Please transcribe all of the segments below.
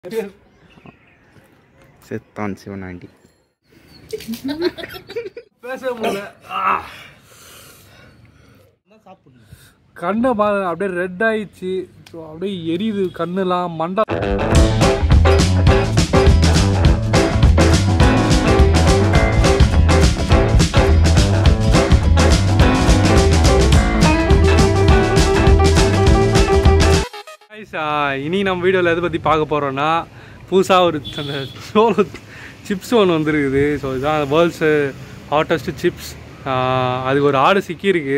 செத்தான் சிவனாண்டி பேச முடியல கண்ணை பாருங்க அப்படியே ரெட் ஆயிடுச்சு ஸோ அப்படியே எரியுது கண்ணுலாம் மண்டை Guys, ஆஹ், இனி நம்ம வீடியோவில் எதை பற்றி பார்க்க போகிறோன்னா புதுசாக ஒரு அந்த சோலோ சிப்ஸ் ஒன்று வந்துருக்குது ஸோ இதுதான் வேர்ல்ட்ஸு ஹாட்டஸ்ட் சிப்ஸ் அதுக்கு ஒரு ஆடு சிக்கியிருக்கு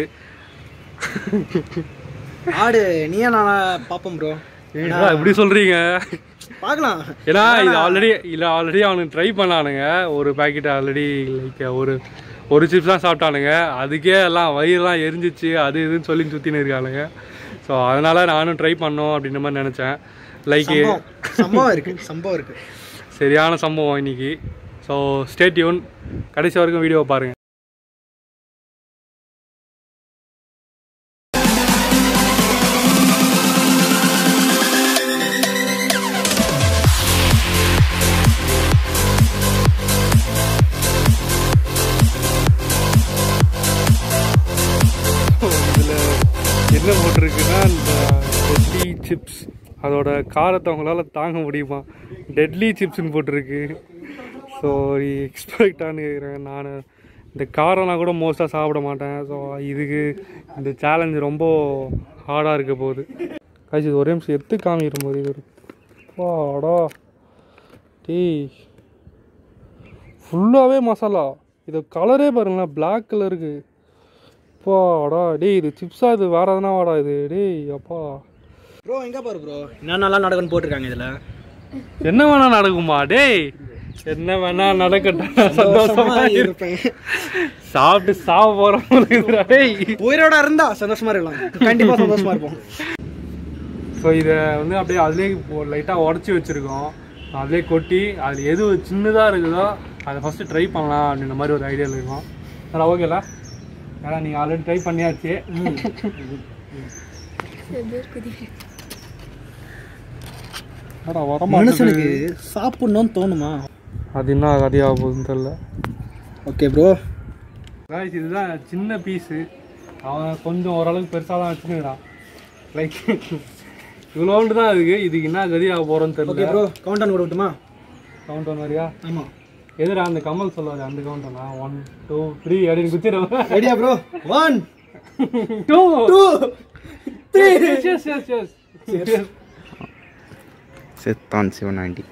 ஆடு நீயே நானா பாப்போம் ப்ரோ என்னடா இப்படி சொல்கிறீங்க பார்க்கலாம் ஏன்னா இது ஆல்ரெடி இல்லை ஆல்ரெடி அவனுக்கு ட்ரை பண்ணானுங்க ஒரு பேக்கெட் ஆல்ரெடி லைக் ஒரு ஒரு சிப்ஸ் தான் சாப்பிட்டானுங்க அதுக்கே எல்லாம் வயிறுலாம் எரிஞ்சிச்சு அது இதுன்னு சொல்லி சுற்றின்னு இருக்கானுங்க ஸோ அதனால் நானும் ட்ரை பண்ணோம் அப்படின்ற மாதிரி நினச்சேன் லைக் சம்பவம் சம்பவம் இருக்கு சம்பவம் இருக்கு சரியான சம்பவம் இன்னைக்கு ஸோ ஸ்டேட்யூன் கடைசி வரைக்கும் வீடியோவை பாருங்கள் இதில் என்ன போட்டிருக்குன்னா இந்த டெட்லி சிப்ஸ் அதோட காரத்தை அவங்களால தாங்க முடியுமா டெட்லி சிப்ஸ்னு போட்டிருக்கு ஸோ எக்ஸ்பெக்டானு கேட்குறேன் நான் இந்த காரம்லாம் கூட மோஸ்ட்டாக சாப்பிட மாட்டேன் ஸோ இதுக்கு இந்த சேலஞ்ச் ரொம்ப ஹார்டாக இருக்க போகுது காய்ச்சி இது ஒரே நிமிஷம் எடுத்து காமிக்கிற போது இது வாடா டேய் ஃபுல்லாகவே மசாலா இது கலரே பாருங்களேன் பிளாக் கலருக்கு அப்பாடா டேய் இது சிப்ஸா இது வேற எதனா வாடா இது டேய் அப்பா ப்ரோ எங்க பாரு ப்ரோ என்னென்னலாம் நடக்கும்னு போட்டிருக்காங்க இதுல என்ன வேணா நடக்குமா டேய் என்ன வேணா நடக்கட்டும் சந்தோஷமா இரு இருப்பேன் சாப்பிட்டு சாவ போறவங்களுக்கு டேய் உயிரோட இருந்தா சந்தோஷமா இருக்கலாம் கண்டிப்பா சந்தோஷமா இருப்போம் ஸோ இதை வந்து அப்படியே அதுலேயே லைட்டாக உடச்சி வச்சுருக்கோம் அதுலேயே கொட்டி அதில் எது சின்னதாக இருக்குதோ அதை ஃபஸ்ட்டு ட்ரை பண்ணலாம் அப்படின்ற மாதிரி ஒரு ஐடியாவில் இருக்கும் சார் ஓகேல ஏன்னா நீங்கள் ஆல்ரெடி ட்ரை பண்ணியாச்சு அடா, வர மனுஷனுக்கு மாட்டேங்குது. சாப்பிடணும்னு தோணுமா அது என்ன கதையாக போகுதுன்னு தெரில ஓகே ப்ரோ காய்ஸ் இதுதான் சின்ன பீஸு அவன் கொஞ்சம் ஓரளவுக்கு பெருசாக தான் வச்சுக்கிறான் லைக் இவ்வளோண்டு தான் இருக்கு இதுக்கு என்ன கதியாக போகிறோன்னு ஓகே தெரியல ப்ரோ கவுண்ட் கூட விட்டுமா கவுண்ட் ஒன் மாதிரியா ஆமா எதிரா அந்த கமல் சொல்லுவாரு அந்த கவுண்ட் ஒன்னா ஒன் டூ த்ரீ அப்படின்னு குத்திடுவேன் ரெடியா bro one two two yes yes yes செத்தான் சிவனாண்டி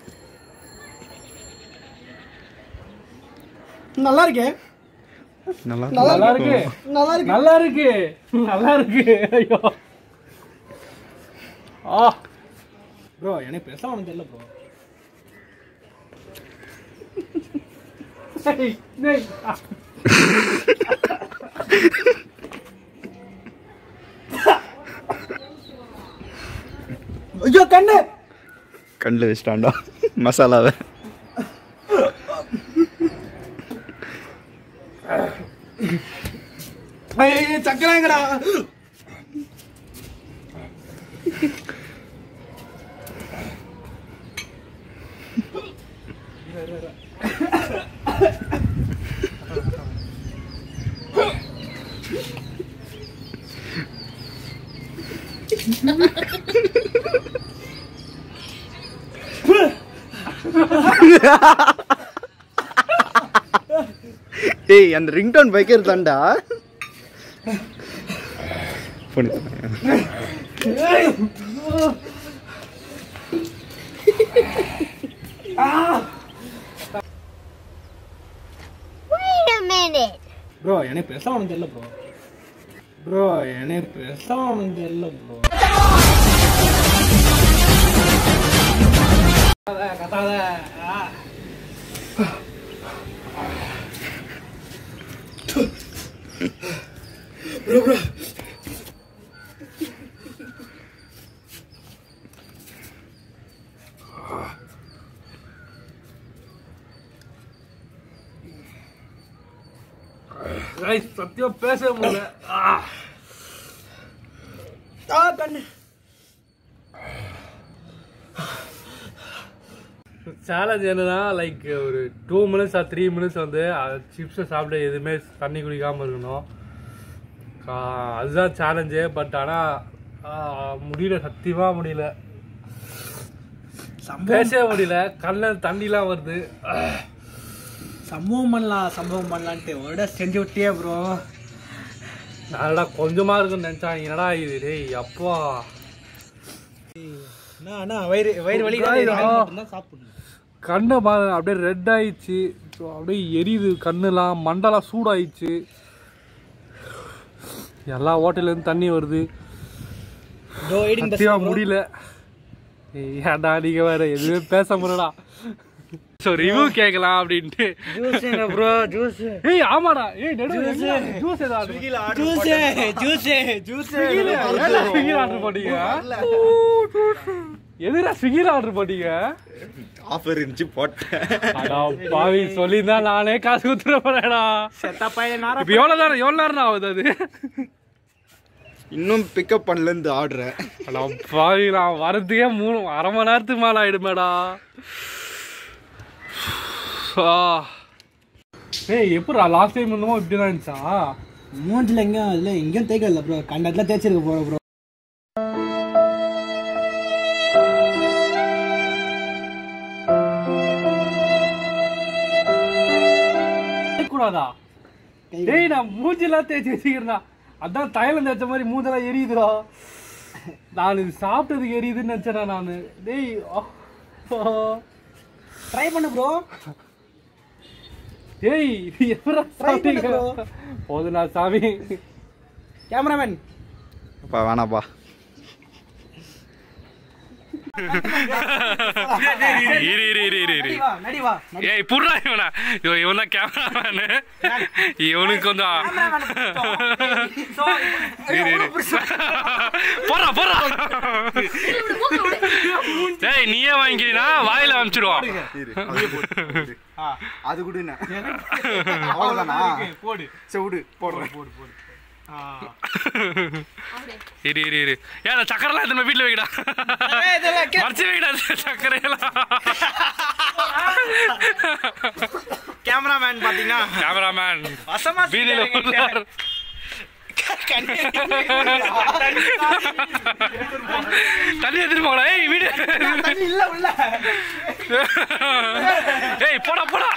நல்லா இருக்கேன் நல்லா நல்லா இருக்கு நல்லா இருக்கு நல்லா இருக்கு நல்லா இருக்கு ஐயோ ஆ ப்ரோ எனக்கு பெருசா ஒன்றும் தெரியல ப்ரோ டேய், டேய். ஐயோ கண்ணு கண்ணில் வச்சிட்டான்டா மசாலாவை ஐயோ சக்கராங்கடா டேய் அந்த ரிங்டோன் வைக்கிறதாண்டா பண்ணி Wait a minute. ப்ரோ எனக்கு பெருசா ஒன்றும் தெரியல ப்ரோ ப்ரோ எனக்கு பெருசா ஒன்றும் தெரியல ப்ரோ Guys, சத்தியம் பேச முடியல ஆ. ஆ கண்ணு சேலஞ்ச் என்னன்னா லைக் ஒரு two minutes or three minutes வந்து சிப்ஸை சாப்பிட்டு எதுவுமே தண்ணி குடிக்காமல் இருக்கணும் கா- அதுதான் சேலஞ்சு பட் ஆனால் முடியல சத்தியமாக முடியல பேசவே முடியல கண்ணில் தண்ணிலாம் வருது சம்பவம் பண்ணலாம் சம்பவம் பண்ணலான்ட்டு ஒரு செஞ்சு விட்டியே ப்ரோ நான்டா கொஞ்சமாக இருக்குன்னு நினச்சா என்னடா இது டேய் அப்பா அண்ணா அண்ணா வயிறு வயிறு வலி ஆயிடா. தான் சாப்பிடணும் கண்ணை பா அப்படியே ரெட் ஆயிடுச்சு ஸோ அப்படியே எரியுது கண்ணுலாம் மண்டலாம் சூடாயிடுச்சு எல்லா ஹோட்டல்லேருந்து தண்ணி வருது டோ எயிட்டிங் சத்தியமா முடியல ஏய், ஏன்டா நீங்க வேற எதுவுமே பேச முடியலடா ஸோ ரிவ்யூ கேட்கலாம் அப்படின்ட்டு ஜூஸ் ப்ரோ ஜூஸ் ஏய் ஆமாடா ஏய் நெடு ஜூஸ் ஏதாவது ஜூஸ் ஜூஸ் ஜூஸ் ஸ்விக்கில ஆர்டர் பண்ணீங்க எதுடா ஸ்விக்கில ஆர்டர் பண்ணீங்க ஆஃபர் இருந்துச்சு போட்டேன் அடா பாவி சொல்லியிருந்தா நானே காசு குத்துற போறேடா செத்தா பையன் நாரா இப்போ எவ்வளோ நேரம் எவ்வளோ நேரம் ஆகுது அது இன்னும் பிக்கப் பண்ணல இந்த ஆர்டரை அடா பாவி நான் வரதுக்கே மூணு அரை மணி நேரத்துக்கு மேலே ஆயிடுமேடா ஆ. ஏய் எப்படா லாஸ்ட் டைம் இருந்தமோ இப்படி தான் இருந்துச்சா மூஞ்சில எங்கேயும் இல்லை எங்கேயும் தேய்க்கல ப்ரோ கண்டத்துல தேய்ச்சிருக்க போற ப்ரோ கூடாதா டேய் நான் மூஞ்செல்லாம் தேய்ச்சி வச்சுக்கிறேன்டா அதான் தைலம் தேய்ச்ச மாதிரி மூஞ்செல்லாம் எரியுதுடா நான் இது சாப்பிட்டதுக்கு எரியுதுன்னு நினச்சேடா நான் டேய் அப்பா. ட்ரை பண்ணு ப்ரோ டேய் இது எப்படா சாப்பிட்டீங்க bro. போதுடா சாமி கேமராமேன் அப்பா வேணாப்பா இரு இரு இரு இரு இரு வா நடி வா ஏய் புடுறா இவனா இவன் இவன் தான் கேமராமேனு இவனுக்கு கொஞ்சம் இரு இரு போறா போறா டேய் நீயே வாங்கிக்கிறீனா வாயில அமிச்சிடுவான் இரு, அப்படியே போடு, இரு. அது கூட என்ன அவ்வளோதானா போடு சரி விடு போடுறேன் போடு போடு இரு இரு இரு ஏன் அந்த சக்கரெல்லாம் எடுத்து வீட்டில் வைக்கடா மறைச்சு வைக்கடா அந்த சக்கரையெல்லாம் கேமராமேன் பாத்தீங்கன்னா கேமராமேன் வசமா வீதியில உள்ளார். தண்ணி எடுத்துட்டு போகலாம் ஏய் வீடு இல்ல உள்ள ஏய் போடா போடா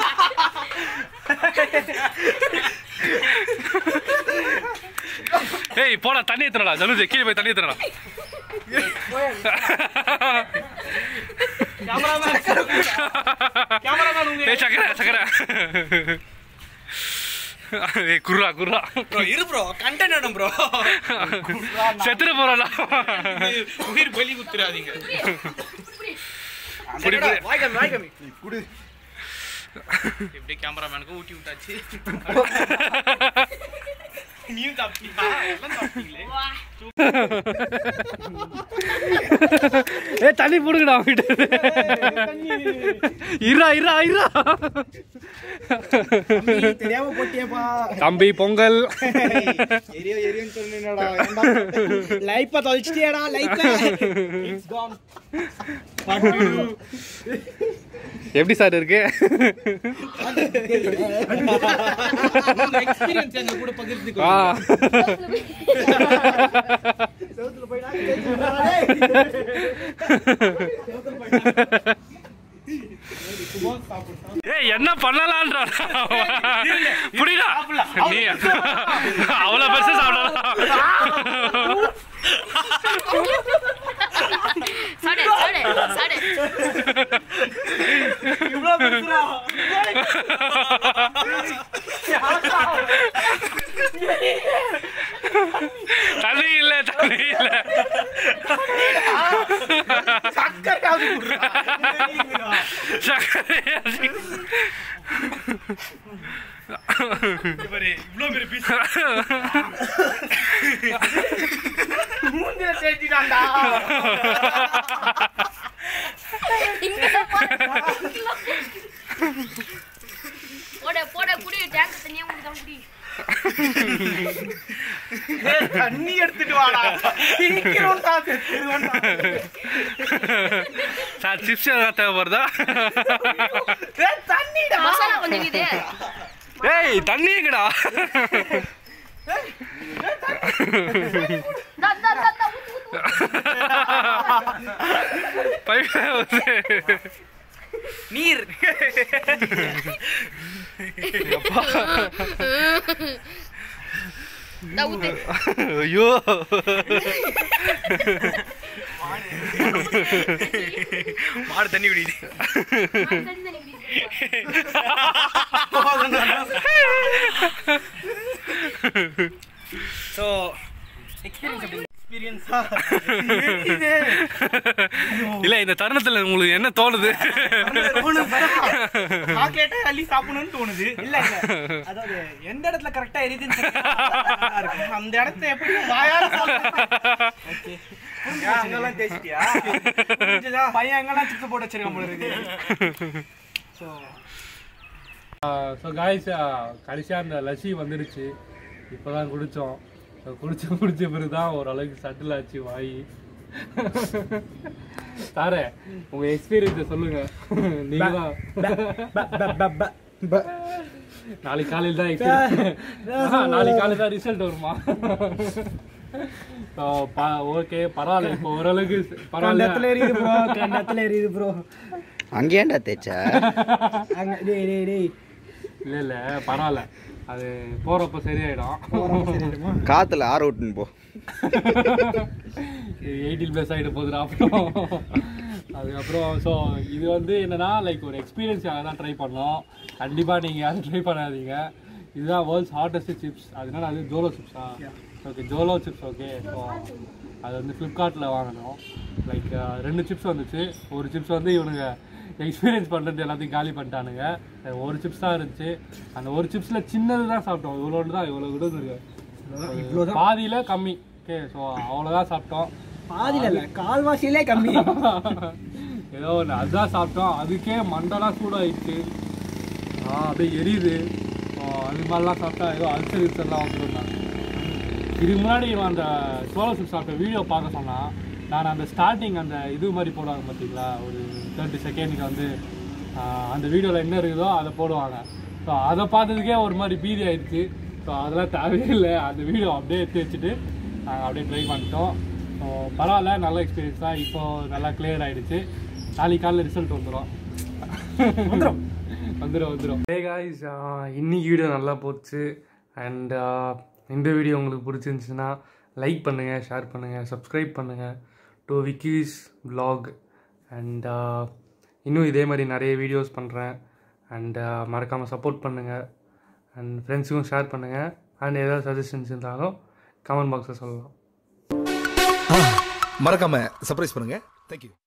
ஏய் போடா தண்ணி ஏத்துறடா ஜலுஜி கீழே போய் தண்ணி ஏத்துறடா ஏய் சக்கரை சக்கரை ஏய் குர்ரா குர்ரா ப்ரோ இரு ப்ரோ கண்டென்ட் ப்ரோ செத்துட்டு போறடா உயிர் பலி குத்துறாதீங்க புடி புடி வாய்க்காமி வாய்க்காமி குடு எப்படி கேமராமேனுக்கு ஊட்டி விட்டாச்சு நீயும் சாப்பிட்டீங்களா எல்லாம் சாப்பிட்டீங்களே ஏ தண்ணி போடுங்கடா அவங்கிட்ட இருடா இருடா இருடா தெரியாம போட்டியேப்பா தம்பி பொங்கல் எரியோ எரியோன்னு சொன்னேன்டா லைஃப்ப தொலைச்சிட்டியாடா லைஃப்ப இட்ஸ் கான் எப்படி சார் இருக்கு எக்ஸ்பீரியன்ஸ் எங்க கூட பகிர்ந்துக்கோ ஆ ஏய் என்ன பண்ணலான்றா புரியுதா நீ அவ்வளவு பெருசு சாப்பிடலாம் சாடு சாடு சாடு இவ்வளவு பெருசுடா தண்ணி இல்ல தண்ணி இல்ல சக்கரையாவது குடுறா சக்கரை இவ்வளவு பெரிய பீஸ் மூஞ்சில தேய்ச்சிட்டான்டா இங்க போட போட குடி டேங்க் தண்ணியா குடிதான் குடி ஏய், தண்ணி எடுத்துட்டு வாடா சீக்கிரம் தான் செத்துருவேன்டா. சார் சிப்ஸ் எதாவது தேவைப்படுதா மசாலா கொஞ்சம் இது ஏய் தண்ணி எங்கடா தா, தா, தா, தா, ஊத்து, ஊத்து, ஊத்து. பைப்ல வந்து நீர் தா, ஊத்து. ஐயோ மாடு தண்ணி குடிக்குது தண்ணி, தண்ணி, இப்படி. ஸோ எக்ஸ்பீரியன்ஸ் எப்படி எக்ஸ்பீரியன்ஸ் இல்ல இந்த தருணத்துல உங்களுக்கு என்ன தோணுது சாக்லேட்டை அள்ளி சாப்பிடணும்னு தோணுது இல்ல இல்ல அதாவது எந்த இடத்துல கரெக்டா எரியுதுன்னு தெரிஞ்சா இருக்கும். அந்த இடத்த எப்படி வாயால ஓகே அங்கெல்லாம் தேய்ச்சிட்டியா புரிஞ்சுதா? பையன் எங்கெல்லாம் சிப்ஸ் போட்டு வச்சிருக்கான் போல இருக்கு ஸோ ஸோ காய்ஸ் கடைசியாக அந்த லஸ்ஸி வந்துடுச்சு இப்போ தான் குடித்தோம் ஸோ குடிச்சு குடிச்ச பிறகு தான் ஓரளவுக்கு சட்டில் ஆச்சு வாய் தாரே உங்க எக்ஸ்பீரியன்ஸை சொல்லுங்க நீங்க தான் நாளைக்கு காலையில் தான் எக்ஸ்பீரியன்ஸ் நாளைக்கு காலையில் தான் ரிசல்ட் வருமா ஸோ ஓகே பரவாயில்ல இப்போ ஓரளவுக்கு பரவாயில்ல எரியுது ப்ரோ கண்டத்துல எரியுது ப்ரோ அங்கேண்டா தேய்ச்சா அங்க டேய் டேய் டேய் இல்லை இல்லை பரவாயில்ல அது போகிறப்ப சரியாயிடும் காத்துல ஆற விட்டுன்னு போ எயிட்டீன் ப்ளஸ் ஆகிட்டு போகுதுடா அப்புறம் அதுக்கப்புறம் ஸோ இது வந்து என்னன்னா லைக் ஒரு எக்ஸ்பீரியன்ஸாக தான் ட்ரை பண்ணோம் கண்டிப்பாக நீங்கள் யாரும் ட்ரை பண்ணாதீங்க இதுதான் வேர்ல்ட்ஸ் ஹாட்டஸ்ட் சிப்ஸ் அதனால அது ஜோலோ சிப்ஸா okay Jolo chips okay so அது வந்து ஃப்ளிப்கார்ட்டில் வாங்கினோம் லைக் ரெண்டு சிப்ஸ் வந்துச்சு ஒரு சிப்ஸ் வந்து இவனுங்க எக்ஸ்பீரியன்ஸ் பண்ணுறது எல்லாத்தையும் காலி பண்ணிட்டானுங்க அஹ் ஒரு சிப்ஸ் தான் இருந்துச்சு அந்த ஒரு சிப்ஸில் சின்னது தான் சாப்பிட்டோம் இவ்வளோன்னு தான் இவ்வளோ விடுது பாதியில் கம்மி ஓகே ஸோ அவ்வளோதான் சாப்பிட்டோம் பாதியில இல்ல கால்வாசியிலே கம்மி ஏதோ ஒன்று அதுதான் சாப்பிட்டோம் அதுக்கே மண்டெல்லாம் சூடாயிடுச்சு ஆ அப்படியே எரியுது ஆ, அது மாதிரிலாம் சாப்பிட்டா ஏதோ அல்சர் இல்சர்லாம் வந்துருந்தாங்க இதுக்கு முன்னாடி இவன் அந்த சோலோ சிப் சாப்பிட்ட வீடியோ பார்க்க சொன்னான் நான் அந்த ஸ்டார்டிங் அந்த இது மாதிரி போடுவாங்க பார்த்தீங்களா ஒரு தேர்ட்டி செகண்டுக்கு வந்து ஆ, அந்த வீடியோவில் என்ன இருக்குதோ அதை போடுவாங்க ஸோ அதை பார்த்ததுக்கே ஒரு மாதிரி பீதி ஆயிடுச்சு ஸோ அதெல்லாம் தேவையே இல்லை அந்த வீடியோ அப்படியே எடுத்து வச்சுட்டு நாங்கள் அப்படியே ட்ரை பண்ணிட்டோம் ஸோ பரவாயில்ல நல்ல எக்ஸ்பீரியன்ஸ் தான் இப்போ நல்லா கிளியர் ஆயிடுச்சு நாளைக்கு காலையில் ரிசல்ட் வந்துடும் வந்துடும் வந்துடும் வந்துடும் ஹே காய்ஸ் இன்னைக்கு வீடியோ நல்லா போச்சு அண்ட் இந்த வீடியோ உங்களுக்கு பிடிச்சிருந்துச்சுன்னா லைக் பண்ணுங்கள் ஷேர் பண்ணுங்கள் சப்ஸ்கிரைப் பண்ணுங்கள் டு விக்கீஸ் vlog அண்ட் இன்னும் இதே மாதிரி நிறைய வீடியோஸ் பண்ணுறேன் அண்ட் மறக்காமல் சப்போர்ட் பண்ணுங்கள் அண்ட் ஃப்ரெண்ட்ஸுக்கும் ஷேர் பண்ணுங்கள் அண்ட் ஏதாவது சஜஷன்ஸ் இருந்தாலும் கமெண்ட் பாக்ஸில் சொல்லலாம் மறக்காம சர்ப்ரைஸ் பண்ணுங்க தேங்க்யூ